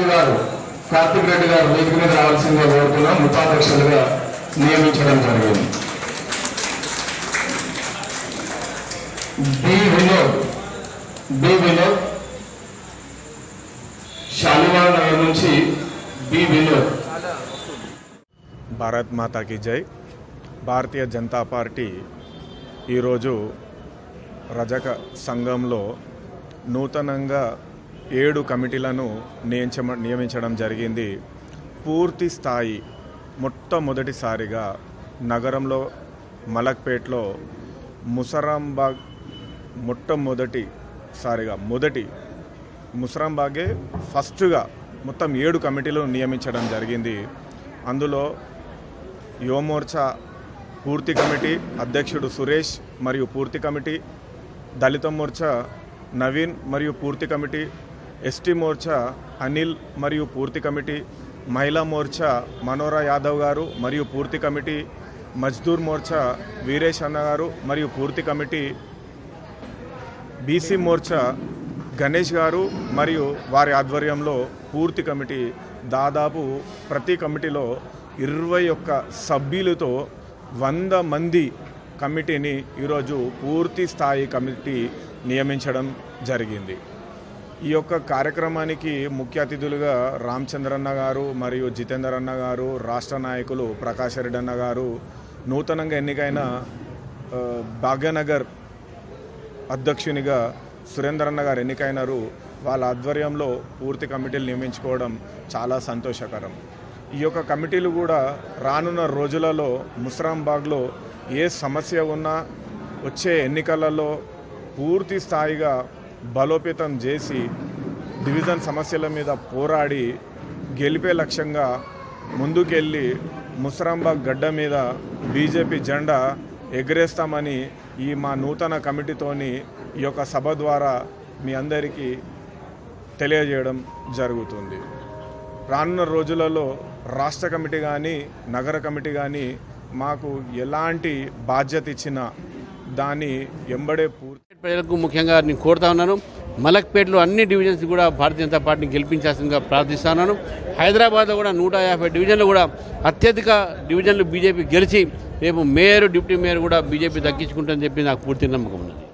రెడ్డి గారు కార్తిక్ రెడ్డి గారు వేదిక మీద రావాల్సిందిగా కోరుతున్నాం ఉపాధ్యక్షులుగా నియమించడం జరిగింది బి వినోద్ బి వినోద్ షాలిమార్ నగర్ నుంచి బి వినోద్ భారత్ మాతాకి జై భారతీయ జనతా పార్టీ ఈరోజు రజక సంఘంలో నూతనంగా ఏడు కమిటీలను నియమించ నియమించడం జరిగింది పూర్తి స్థాయి మొట్టమొదటిసారిగా నగరంలో మలక్పేట్లో ముసరాంబాగ్ మొట్టమొదటిసారిగా మొదటి ముసరాంబాగే ఫస్ట్గా మొత్తం ఏడు కమిటీలు నియమించడం జరిగింది అందులో యువమోర్చా పూర్తి కమిటీ అధ్యక్షుడు సురేష్ మరియు పూర్తి కమిటీ దళిత మోర్చా నవీన్ మరియు పూర్తి కమిటీ ఎస్టీ మోర్చా అనిల్ మరియు పూర్తి కమిటీ మహిళా మోర్చా మనోరా యాదవ్ గారు మరియు పూర్తి కమిటీ మజ్దూర్ మోర్చా వీరేష్ అన్న గారు మరియు పూర్తి కమిటీ బీసీ మోర్చా గణేష్ గారు మరియు వారి ఆధ్వర్యంలో పూర్తి కమిటీ దాదాపు ప్రతి కమిటీలో ఇరవై ఒక్క సభ్యులతో వంద మంది కమిటీని ఈరోజు పూర్తి స్థాయి కమిటీ నియమించడం జరిగింది ఈ యొక్క కార్యక్రమానికి ముఖ్య అతిథులుగా రామచంద్రన్న గారు మరియు జితేందర్ అన్న గారు రాష్ట్ర నాయకులు ప్రకాష్ రెడ్డి అన్న గారు నూతనంగా ఎన్నికైన ఆ, భాగ్యనగర్ అధ్యక్షునిగా సురేందర్ అన్న గారు ఎన్నికైనారు వాళ్ళ ఆధ్వర్యంలో పూర్తి కమిటీలు నియమించుకోవడం చాలా సంతోషకరం ఈ యొక్క కమిటీలు కూడా రానున్న రోజులలో ముస్రాంబాగ్లో ఏ సమస్య ఉన్నా వచ్చే ఎన్నికలలో పూర్తి స్థాయిగా బలోపేతం చేసి డివిజన్ సమస్యల మీద పోరాడి గెలిపే లక్ష్యంగా ముందుకెళ్ళి ముసరాంబాగ్ గడ్డ మీద బీజేపీ జెండా ఎగరేస్తామని ఈ మా నూతన కమిటీతోని ఈ యొక్క సభ ద్వారా మీ అందరికీ తెలియజేయడం జరుగుతుంది రానున్న రోజులలో రాష్ట్ర కమిటీ కానీ నగర కమిటీ కానీ మాకు ఎలాంటి బాధ్యత ఇచ్చినా దాన్ని ఎంబడే పూర్తి ప్రజలకు ముఖ్యంగా నేను కోరుతా ఉన్నాను మలక్పేటలో అన్ని డివిజన్స్ కూడా భారతీయ జనతా పార్టీని గెలిపించాల్సిందిగా ప్రార్థిస్తున్నాను హైదరాబాద్లో కూడా నూట యాభై డివిజన్లు కూడా అత్యధిక డివిజన్లు బీజేపీ గెలిచి రేపు మేయర్ డిప్యూటీ మేయర్ కూడా బీజేపీ దక్కించుకుంటుందని చెప్పి నాకు పూర్తి నమ్మకం ఉన్నది